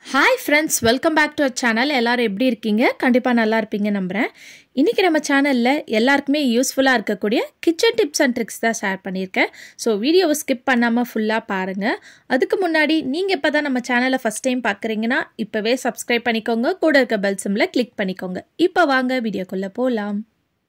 hi friends welcome back to our channel எல்லாரும் எப்படி இருக்கீங்க கண்டிப்பாக நல்லா இருப்பீங்க நம்புகிறேன் இன்றைக்கி நம்ம சேனலில் எல்லாருக்குமே யூஸ்ஃபுல்லாக இருக்கக்கூடிய கிச்சன் டிப்ஸ் அண்ட் ட்ரிக்ஸ் தான் ஷேர் பண்ணியிருக்கேன் ஸோ வீடியோவை ஸ்கிப் பண்ணாமல் ஃபுல்லாக பாருங்கள் அதுக்கு முன்னாடி நீங்கள் இப்போ தான் நம்ம சேனலை ஃபஸ்ட் டைம் பார்க்குறீங்கன்னா இப்போவே சப்ஸ்கிரைப் பண்ணிக்கோங்க கூட இருக்க பெல் சிம்மில் கிளிக் பண்ணிக்கோங்க இப்போ வாங்க வீடியோக்குள்ளே போகலாம்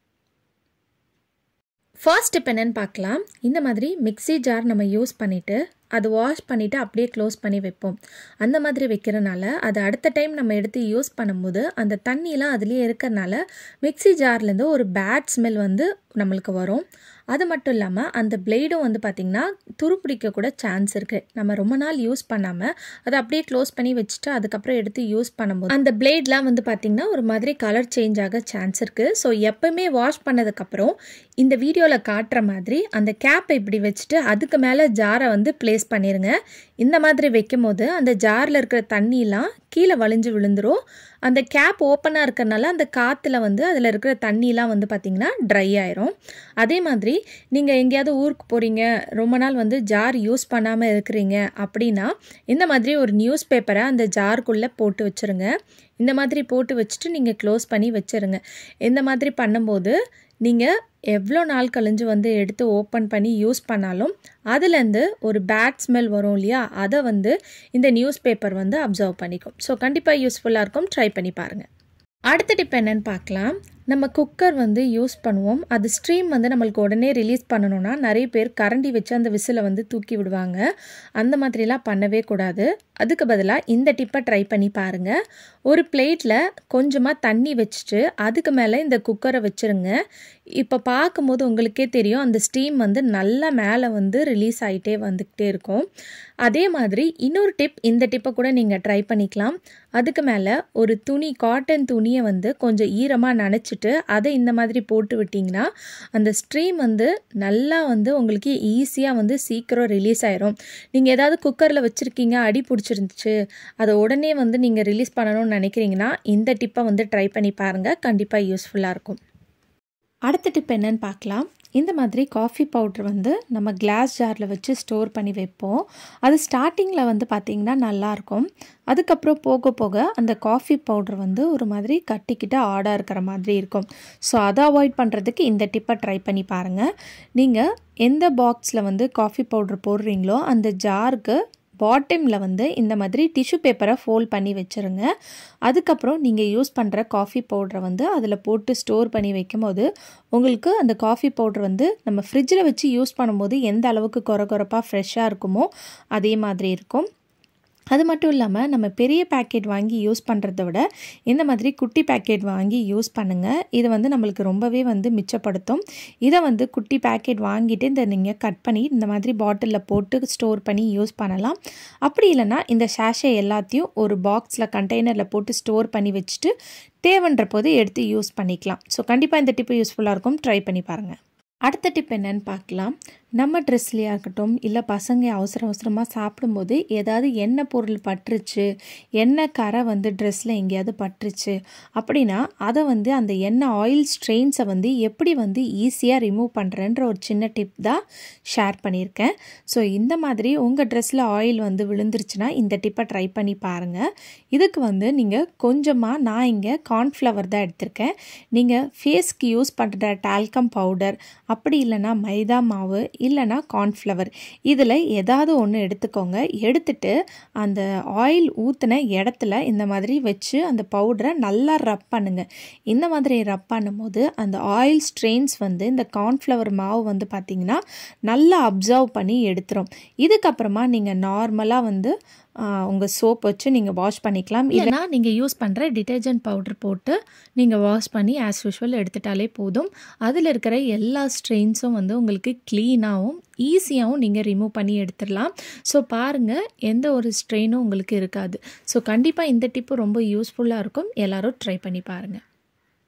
ஃபர்ஸ்ட் இப்போ என்னென்னு பார்க்கலாம் இந்த மாதிரி மிக்ஸி ஜார் நம்ம யூஸ் பண்ணிவிட்டு அது வாஷ் பண்ணிவிட்டு அப்படியே க்ளோஸ் பண்ணி வைப்போம் அந்த மாதிரி வைக்கிறனால அது அடுத்த டைம் நம்ம எடுத்து யூஸ் பண்ணும்போது அந்த தண்ணியெலாம் அதுலேயே இருக்கிறனால மிக்ஸி ஜார்லேருந்து ஒரு பேட் ஸ்மெல் வந்து நம்மளுக்கு வரும் அது மட்டும் இல்லாமல் அந்த பிளேடும் வந்து பார்த்திங்கன்னா துருப்பிடிக்க கூட சான்ஸ் இருக்குது நம்ம ரொம்ப நாள் யூஸ் பண்ணாமல் அதை அப்படியே க்ளோஸ் பண்ணி வச்சுட்டு அதுக்கப்புறம் எடுத்து யூஸ் பண்ணும்போது அந்த பிளேட்லாம் வந்து பார்த்திங்கன்னா ஒரு மாதிரி கலர் சேஞ்ச் ஆக சான்ஸ் இருக்குது ஸோ எப்போவுமே வாஷ் பண்ணதுக்கப்புறம் இந்த வீடியோவில் காட்டுற மாதிரி அந்த கேப்பை இப்படி வச்சுட்டு அதுக்கு மேலே ஜாரை வந்து ப்ளேஸ் பண்ணிடுங்க இந்த மாதிரி வைக்கும் போது அந்த ஜாரில் இருக்கிற தண்ணிலாம் கீழே வலிஞ்சு விழுந்துரும் அந்த கேப் ஓப்பனாக இருக்கிறனால அந்த காற்றுல வந்து அதில் இருக்கிற தண்ணிலாம் வந்து பார்த்திங்கன்னா ட்ரை ஆயிரும் அதே மாதிரி நீங்கள் எங்கேயாவது ஊருக்கு போகிறீங்க ரொம்ப நாள் வந்து ஜார் யூஸ் பண்ணாமல் இருக்கிறீங்க அப்படின்னா இந்த மாதிரி ஒரு நியூஸ் பேப்பரை அந்த ஜாருக்குள்ளே போட்டு வச்சுருங்க இந்த மாதிரி போட்டு வச்சுட்டு நீங்கள் க்ளோஸ் பண்ணி வச்சுருங்க இந்த மாதிரி பண்ணும்போது நீங்கள் எவ்வளோ நாள் கழிஞ்சு வந்து எடுத்து ஓப்பன் பண்ணி யூஸ் பண்ணாலும் அதுலேருந்து ஒரு பேட் ஸ்மெல் வரும் இல்லையா அதை வந்து இந்த நியூஸ் பேப்பர் வந்து அப்சர்வ் பண்ணிக்கும் ஸோ கண்டிப்பாக யூஸ்ஃபுல்லாக இருக்கும் ட்ரை பண்ணி பாருங்கள் அடுத்த டிப் என்னென்னு பார்க்கலாம் நம்ம குக்கர் வந்து யூஸ் பண்ணுவோம் அது ஸ்ட்ரீம் வந்து நம்மளுக்கு உடனே ரிலீஸ் பண்ணணும்னா நிறைய பேர் கரண்டி வச்சு அந்த விசிலை வந்து தூக்கி விடுவாங்க அந்த மாதிரிலாம் பண்ணவே கூடாது அதுக்கு பதிலாக இந்த டிப்பை ட்ரை பண்ணி பாருங்கள் ஒரு பிளேட்டில் கொஞ்சமாக தண்ணி வச்சுட்டு அதுக்கு மேலே இந்த குக்கரை வச்சுருங்க இப்போ பார்க்கும்போது உங்களுக்கே தெரியும் அந்த ஸ்டீம் வந்து நல்லா மேலே வந்து ரிலீஸ் ஆகிட்டே வந்துக்கிட்டே இருக்கும் அதே மாதிரி இன்னொரு டிப் இந்த டிப்பை கூட நீங்கள் ட்ரை பண்ணிக்கலாம் அதுக்கு மேலே ஒரு துணி காட்டன் துணியை வந்து கொஞ்சம் ஈரமாக நனைச்சிட்டு அதை இந்த மாதிரி போட்டு விட்டிங்கன்னா அந்த ஸ்ட்ரீம் வந்து நல்லா வந்து உங்களுக்கு ஈஸியாக வந்து சீக்கிரம் ரிலீஸ் ஆயிரும் நீங்கள் ஏதாவது குக்கரில் வச்சுருக்கீங்க அடி பிடிச்சிருந்துச்சு அதை உடனே வந்து நீங்கள் ரிலீஸ் பண்ணணும்னு நினைக்கிறீங்கன்னா இந்த டிப்பை வந்து ட்ரை பண்ணி பாருங்கள் கண்டிப்பாக யூஸ்ஃபுல்லாக இருக்கும் அடுத்த டிப் என்னன்னு பார்க்கலாம் இந்த மாதிரி காஃபி பவுட்ரு வந்து நம்ம கிளாஸ் ஜாரில் வச்சு ஸ்டோர் பண்ணி வைப்போம் அது ஸ்டார்டிங்கில் வந்து பார்த்திங்கன்னா நல்லாயிருக்கும் அதுக்கப்புறம் போக போக அந்த காஃபி பவுட்ரு வந்து ஒரு மாதிரி கட்டிக்கிட்டு ஆடாக இருக்கிற மாதிரி இருக்கும் ஸோ அதை அவாய்ட் பண்ணுறதுக்கு இந்த டிப்பை ட்ரை பண்ணி பாருங்கள் நீங்கள் எந்த பாக்ஸில் வந்து காஃபி பவுட்ரு போடுறீங்களோ அந்த ஜாருக்கு பாட்டமில் வந்து இந்த மாதிரி டிஷ்யூ பேப்பரை ஃபோல்ட் பண்ணி வச்சுருங்க அதுக்கப்புறம் நீங்கள் யூஸ் பண்ணுற காஃபி பவுட்ரை வந்து அதில் போட்டு ஸ்டோர் பண்ணி வைக்கும்போது உங்களுக்கு அந்த காஃபி பவுட்ரு வந்து நம்ம ஃப்ரிட்ஜில் வச்சு யூஸ் பண்ணும்போது எந்த அளவுக்கு குறை குறைப்பாக ஃப்ரெஷ்ஷாக இருக்குமோ அதே மாதிரி இருக்கும் அது மட்டும் இல்லாமல் நம்ம பெரிய பேக்கெட் வாங்கி யூஸ் பண்ணுறத விட இந்த மாதிரி குட்டி பேக்கெட் வாங்கி யூஸ் பண்ணுங்கள் இது வந்து நம்மளுக்கு ரொம்பவே வந்து மிச்சப்படுத்தும் இதை வந்து குட்டி பேக்கெட் வாங்கிட்டு இந்த நீங்கள் கட் பண்ணி இந்த மாதிரி பாட்டிலில் போட்டு ஸ்டோர் பண்ணி யூஸ் பண்ணலாம் அப்படி இல்லைனா இந்த ஷேஷை எல்லாத்தையும் ஒரு பாக்ஸில் கண்டெய்னரில் போட்டு ஸ்டோர் பண்ணி வச்சுட்டு தேவைன்ற போது எடுத்து யூஸ் பண்ணிக்கலாம் ஸோ கண்டிப்பாக இந்த டிப்பு யூஸ்ஃபுல்லாக இருக்கும் ட்ரை பண்ணி பாருங்கள் அடுத்த டிப் என்னன்னு பார்க்கலாம் நம்ம ட்ரெஸ்லையாக இருக்கட்டும் இல்லை பசங்க அவசர அவசரமாக சாப்பிடும்போது ஏதாவது எண்ணெய் பொருள் பட்டுருச்சு எண்ணெய் கரை வந்து ட்ரெஸ்ஸில் எங்கேயாவது பட்டுருச்சு அப்படின்னா அதை வந்து அந்த எண்ணெய் ஆயில் ஸ்ட்ரெயின்ஸை வந்து எப்படி வந்து ஈஸியாக ரிமூவ் பண்ணுறேன்ற ஒரு சின்ன டிப் தான் ஷேர் பண்ணியிருக்கேன் ஸோ இந்த மாதிரி உங்கள் ட்ரெஸ்ஸில் ஆயில் வந்து விழுந்துருச்சுன்னா இந்த டிப்பை ட்ரை பண்ணி பாருங்கள் இதுக்கு வந்து நீங்கள் கொஞ்சமாக நான் இங்கே கார்ன்ஃப்ளவர் தான் எடுத்திருக்கேன் நீங்கள் ஃபேஸ்க்கு யூஸ் பண்ணுற டால்கம் பவுடர் அப்படி இல்லைனா மைதா மாவு இல்லைனா கார்ன்ஃப்ளவர் இதில் ஏதாவது ஒன்று எடுத்துக்கோங்க எடுத்துட்டு அந்த ஆயில் ஊற்றின இடத்துல இந்த மாதிரி வச்சு அந்த பவுடரை நல்லா ரப் பண்ணுங்கள் இந்த மாதிரி ரப் பண்ணும்போது அந்த ஆயில் ஸ்ட்ரெயின்ஸ் வந்து இந்த கார்ன்ஃப்ளவர் மாவு வந்து பார்த்திங்கன்னா நல்லா அப்சர்வ் பண்ணி எடுத்துரும் இதுக்கப்புறமா நீங்கள் நார்மலாக வந்து உங்கள் சோப் வச்சு நீங்கள் வாஷ் பண்ணிக்கலாம் இல்லைனா நீங்கள் யூஸ் பண்ணுற டிட்டர்ஜென்ட் பவுடர் போட்டு நீங்கள் வாஷ் பண்ணி ஆஸ் யூஷுவல் எடுத்துட்டாலே போதும் அதில் இருக்கிற எல்லா ஸ்ட்ரெயின்ஸும் வந்து உங்களுக்கு க்ளீனாகவும் ஈஸியாகவும் நீங்கள் ரிமூவ் பண்ணி எடுத்துடலாம் ஸோ பாருங்கள் எந்த ஒரு ஸ்ட்ரெயினும் உங்களுக்கு இருக்காது ஸோ கண்டிப்பாக இந்த டிப்பு ரொம்ப யூஸ்ஃபுல்லாக இருக்கும் எல்லோரும் ட்ரை பண்ணி பாருங்கள்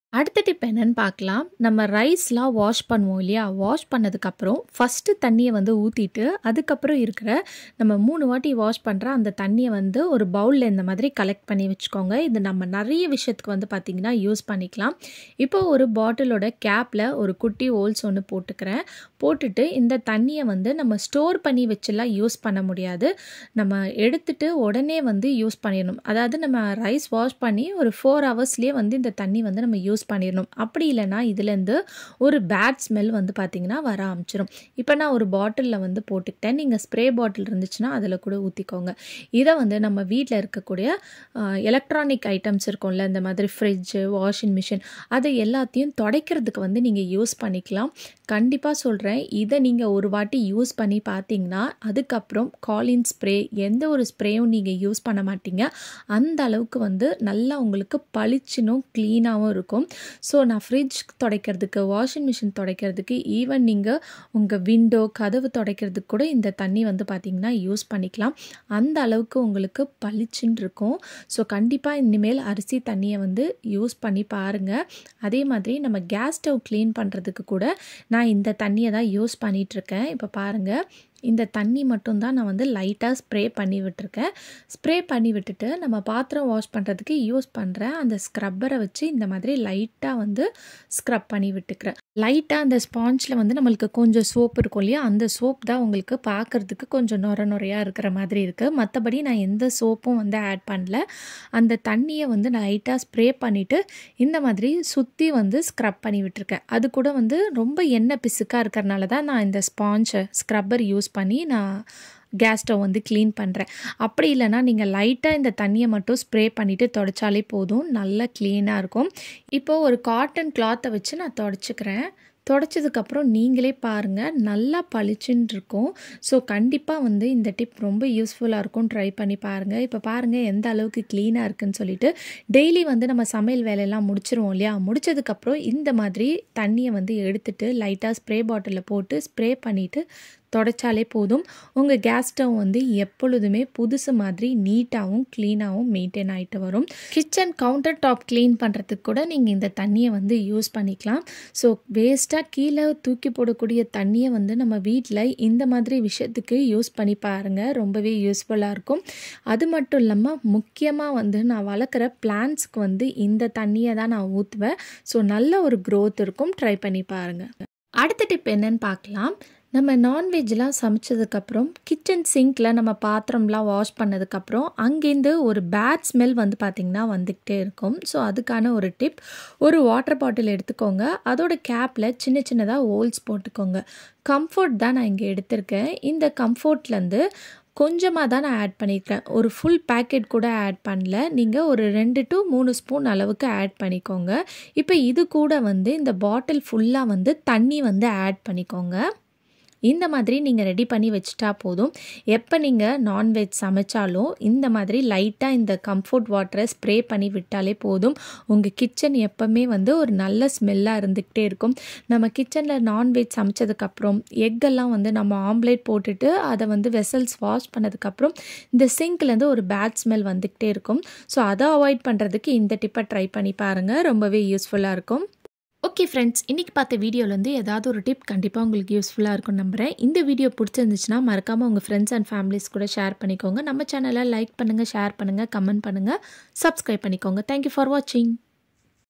அடுத்த டிப் என்னன்னு பார்க்கலாம் நம்ம ரைஸ்லாம் வாஷ் பண்ணுவோம் இல்லையா வாஷ் பண்ணதுக்கப்புறம் ஃபஸ்ட்டு தண்ணியை வந்து ஊற்றிட்டு அதுக்கப்புறம் இருக்கிற நம்ம மூணு வாட்டி வாஷ் பண்ணுற அந்த தண்ணியை வந்து ஒரு பவுலில் இந்த மாதிரி கலெக்ட் பண்ணி வச்சுக்கோங்க இது நம்ம நிறைய விஷயத்துக்கு வந்து பார்த்திங்கன்னா யூஸ் பண்ணிக்கலாம் இப்போ ஒரு பாட்டிலோட கேப்பில் ஒரு குட்டி ஹோல்ஸ் ஒன்று போட்டுக்கிறேன் போட்டுட்டு இந்த தண்ணியை வந்து நம்ம ஸ்டோர் பண்ணி வச்சுலாம் யூஸ் பண்ண முடியாது நம்ம எடுத்துட்டு உடனே வந்து யூஸ் பண்ணிடணும் அதாவது நம்ம ரைஸ் வாஷ் பண்ணி ஒரு ஃபோர் ஹவர்ஸ்லேயே வந்து இந்த தண்ணி வந்து நம்ம யூஸ் பண்ணிடணும் அப்படி இல்லைன்னா இதுலேருந்து ஒரு பேட் ஸ்மெல் வந்து பார்த்திங்கன்னா வர ஆரம்பிச்சிடும் இப்போ நான் ஒரு பாட்டிலில் வந்து போட்டுக்கிட்டேன் நீங்கள் ஸ்ப்ரே பாட்டில் இருந்துச்சுன்னா அதில் கூட ஊற்றிக்கோங்க இதை வந்து நம்ம வீட்டில் இருக்கக்கூடிய எலக்ட்ரானிக் ஐட்டம்ஸ் இருக்கும்ல இந்த மாதிரி ஃப்ரிட்ஜு வாஷிங் மிஷின் அதை எல்லாத்தையும் துடைக்கிறதுக்கு வந்து நீங்கள் யூஸ் பண்ணிக்கலாம் கண்டிப்பாக சொல்கிறேன் இதை நீங்கள் ஒரு வாட்டி யூஸ் பண்ணி பார்த்தீங்கன்னா அதுக்கப்புறம் காலின் ஸ்ப்ரே எந்த ஒரு ஸ்ப்ரேயும் நீங்கள் யூஸ் பண்ண மாட்டீங்க அந்த அளவுக்கு வந்து நல்லா உங்களுக்கு பளிச்சுனும் க்ளீனாகவும் இருக்கும் ஸோ நான் ஃப்ரிட்ஜ் துடைக்கிறதுக்கு வாஷிங் மிஷின் துடைக்கிறதுக்கு ஈவன் நீங்கள் உங்கள் விண்டோ கதவு துடைக்கிறதுக்கு கூட இந்த தண்ணி வந்து பார்த்திங்கன்னா யூஸ் பண்ணிக்கலாம் அந்த அளவுக்கு உங்களுக்கு பளிச்சுன்னு இருக்கும் ஸோ கண்டிப்பாக இனிமேல் அரிசி தண்ணியை வந்து யூஸ் பண்ணி பாருங்கள் அதே மாதிரி நம்ம கேஸ் ஸ்டவ் க்ளீன் பண்ணுறதுக்கு கூட நான் இந்த தண்ணியை தான் யூஸ் பண்ணிகிட்ருக்கேன் இப்போ பாருங்கள் இந்த தண்ணி மட்டும்தான் நான் வந்து லைட்டாக ஸ்ப்ரே பண்ணி விட்டுருக்கேன் ஸ்ப்ரே பண்ணி விட்டுட்டு நம்ம பாத்திரம் வாஷ் பண்ணுறதுக்கு யூஸ் பண்ணுற அந்த ஸ்க்ரப்பரை வச்சு இந்த மாதிரி லைட்டாக வந்து ஸ்க்ரப் பண்ணி விட்டுக்கிறேன் லைட்டாக அந்த ஸ்பாஞ்சில் வந்து நம்மளுக்கு கொஞ்சம் சோப் இருக்கும் இல்லையா அந்த சோப் தான் உங்களுக்கு பார்க்குறதுக்கு கொஞ்சம் நொர நொறையாக இருக்கிற மாதிரி இருக்குது மற்றபடி நான் எந்த சோப்பும் வந்து ஆட் பண்ணல அந்த தண்ணியை வந்து நான் லைட்டாக ஸ்ப்ரே பண்ணிவிட்டு இந்த மாதிரி சுற்றி வந்து ஸ்க்ரப் பண்ணி விட்டுருக்கேன் அது கூட வந்து ரொம்ப எண்ணெய் பிசுக்காக இருக்கிறனால தான் நான் இந்த ஸ்பாஞ்சை ஸ்க்ரப்பர் யூஸ் பண்ணி நான் கேஸ் ஸ்டவ் வந்து க்ளீன் பண்ணுறேன் அப்படி இல்லைனா நீங்கள் லைட்டாக இந்த தண்ணியை மட்டும் ஸ்ப்ரே பண்ணிவிட்டு தொடச்சாலே போதும் நல்லா க்ளீனாக இருக்கும் இப்போது ஒரு காட்டன் கிளாத்தை வச்சு நான் தொடச்சிக்கிறேன் தொடச்சதுக்கப்புறம் நீங்களே பாருங்கள் நல்லா பளிச்சுன்னு இருக்கும் ஸோ கண்டிப்பாக வந்து இந்த டிப் ரொம்ப யூஸ்ஃபுல்லாக இருக்கும் ட்ரை பண்ணி பாருங்கள் இப்போ பாருங்கள் எந்த அளவுக்கு க்ளீனாக இருக்குன்னு சொல்லிட்டு டெய்லி வந்து நம்ம சமையல் வேலையெல்லாம் முடிச்சிருவோம் இல்லையா முடிச்சதுக்கப்புறம் இந்த மாதிரி தண்ணியை வந்து எடுத்துட்டு லைட்டாக ஸ்ப்ரே பாட்டிலில் போட்டு ஸ்ப்ரே பண்ணிவிட்டு தொடச்சாலே போதும் உங்கள் கேஸ் ஸ்டவ் வந்து எப்பொழுதுமே புதுசு மாதிரி நீட்டாகவும் க்ளீனாகவும் மெயின்டைன் ஆகிட்டு வரும் கிச்சன் கவுண்டர் டாப் க்ளீன் பண்ணுறதுக்கு கூட நீங்கள் இந்த தண்ணியை வந்து யூஸ் பண்ணிக்கலாம் ஸோ வேஸ்ட்டாக கீழே தூக்கி போடக்கூடிய தண்ணியை வந்து நம்ம வீட்டில் இந்த மாதிரி விஷயத்துக்கு யூஸ் பண்ணி பாருங்கள் ரொம்பவே யூஸ்ஃபுல்லாக இருக்கும் அது மட்டும் இல்லாமல் முக்கியமாக வந்து நான் வளர்க்குற பிளான்ட்ஸ்க்கு வந்து இந்த தண்ணியை தான் நான் ஊற்றுவேன் ஸோ நல்ல ஒரு க்ரோத் இருக்கும் ட்ரை பண்ணி பாருங்கள் அடுத்த டிப் என்னன்னு பார்க்கலாம் நம்ம நான்வெஜ்லாம் சமைச்சதுக்கப்புறம் கிச்சன் சிங்க்கில் நம்ம பாத்திரம்லாம் வாஷ் பண்ணதுக்கப்புறம் அங்கேருந்து ஒரு பேட் ஸ்மெல் வந்து பார்த்திங்கன்னா வந்துக்கிட்டே இருக்கும் ஸோ அதுக்கான ஒரு டிப் ஒரு வாட்டர் பாட்டில் எடுத்துக்கோங்க அதோட கேப்பில் சின்ன சின்னதாக ஹோல்ஸ் போட்டுக்கோங்க கம்ஃபர்ட் தான் நான் இங்கே எடுத்திருக்கேன் இந்த கம்ஃபர்ட்லேருந்து கொஞ்சமாக தான் நான் ஆட் பண்ணியிருக்கேன் ஒரு ஃபுல் பேக்கெட் கூட ஆட் பண்ணல நீங்கள் ஒரு ரெண்டு டு மூணு ஸ்பூன் அளவுக்கு ஆட் பண்ணிக்கோங்க இப்போ இது கூட வந்து இந்த பாட்டில் ஃபுல்லாக வந்து தண்ணி வந்து ஆட் பண்ணிக்கோங்க இந்த மாதிரி நீங்கள் ரெடி பண்ணி வச்சுட்டா போதும் எப்போ நீங்கள் நான்வெஜ் சமைச்சாலும் இந்த மாதிரி லைட்டாக இந்த கம்ஃபர்ட் வாட்டரை ஸ்ப்ரே பண்ணி விட்டாலே போதும் உங்கள் கிச்சன் எப்போவுமே வந்து ஒரு நல்ல ஸ்மெல்லாக இருந்துக்கிட்டே இருக்கும் நம்ம கிச்சனில் நான்வெஜ் சமைச்சதுக்கப்புறம் எக்கெல்லாம் வந்து நம்ம ஆம்லேட் போட்டுட்டு அதை வந்து வெசல்ஸ் வாஷ் பண்ணதுக்கப்புறம் இந்த சிங்க்லேருந்து ஒரு பேட் ஸ்மெல் வந்துக்கிட்டே இருக்கும் ஸோ அதை அவாய்ட் பண்ணுறதுக்கு இந்த டிப்பை ட்ரை பண்ணி பாருங்கள் ரொம்பவே யூஸ்ஃபுல்லாக இருக்கும் ஓகே ஃப்ரெண்ட்ஸ் இன்றைக்கி பார்த்த வீடியோலேருந்து ஏதாவது ஒரு டிப் கண்டிப்பாக உங்களுக்கு யூஸ்ஃபுல்லாக இருக்கும் நம்புகிறேன் இந்த வீடியோ பிடிச்சிருந்துச்சுன்னா மறக்காமல் உங்கள் ஃப்ரெண்ட்ஸ் அண்ட் ஃபேமிலிஸ் கூட ஷேர் பண்ணிக்கோங்க நம்ம சேனலை லைக் பண்ணுங்கள் ஷேர் பண்ணுங்கள் கமெண்ட் பண்ணுங்கள் சப்ஸ்கிரைப் பண்ணிக்கோங்க தேங்க்யூ ஃபார் வாட்சிங்